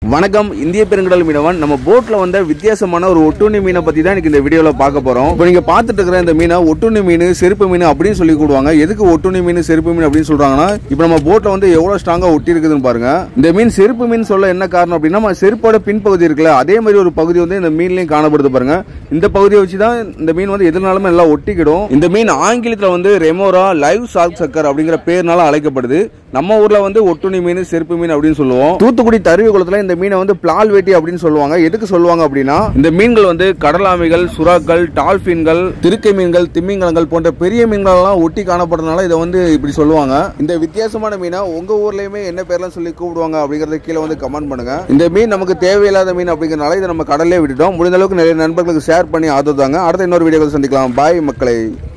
வணக்கம் இந்திய பெருங்கடல் மீனவன் நம்ம போட்ல வந்த வித்தியாசமான ஒரு ஒட்டுண்ணி மீனை பத்தி தான் இன்னைக்கு இந்த வீடியோல பார்க்க போறோம் இப்போ நீங்க பார்த்துட்டு இருக்கிற இந்த மீனை ஒட்டுண்ணி மீன் செருப்பு மீன் அப்படின்னு சொல்லி கூடுவாங்க எதுக்கு ஒட்டுண்ணி மீன் செருப்பு மீன் அப்படின்னு சொல்றாங்கன்னா இப்போ நம்ம போட்ல வந்து எவ்வளவு ஸ்ட்ராங்கா ஒட்டி இருக்குதுன்னு பாருங்க இந்த மீன் செருப்பு மீன் சொல்ல என்ன காரணம் அப்படின்னா நம்ம செருப்போட பின்பகுதி இருக்குல்ல அதே மாதிரி ஒரு பகுதி வந்து இந்த மீன்லயும் காணப்படுது பாருங்க இந்த பகுதியை வச்சு தான் இந்த மீன் வந்து எதுனாலுமே நல்லா ஒட்டிக்கிடும் இந்த மீன் ஆங்கிலத்தில் வந்து ரெமோரா லைவ் சாக் சக்கர் அப்படிங்கிற பேர்னால அழைக்கப்படுது நம்ம ஊர்ல வந்து ஒட்டுண்ணி மீன் செருப்பு மீன் அப்படின்னு சொல்லுவோம் தூத்துக்குடி தருவி குளத்துல இந்த மீனை வந்து பிளால் வேட்டி அப்படின்னு சொல்லுவாங்க எதுக்கு சொல்லுவாங்க அப்படின்னா இந்த மீன்கள் வந்து கடலாமிகள் சுறாக்கள் டால்பின்கள் திருக்கை மீன்கள் திமிங்கலங்கள் போன்ற பெரிய மீன்கள் எல்லாம் ஒட்டி காணப்படுறதுனால இதை வந்து இப்படி சொல்லுவாங்க இந்த வித்தியாசமான மீனை உங்க ஊர்லயுமே என்ன பேர்லாம் சொல்லி கூப்பிடுவாங்க அப்படிங்கறத கீழே வந்து கமெண்ட் பண்ணுங்க இந்த மீன் நமக்கு தேவையில்லாத மீன் அப்படிங்கறனால இதை நம்ம கடல்லே விட்டுட்டோம் முடிந்த அளவுக்கு நிறைய நண்பர்களுக்கு ஷேர் பண்ணி ஆதரவு தாங்க அடுத்த இன்னொரு வீடியோவில் சந்திக்கலாம் பாய் மக்களை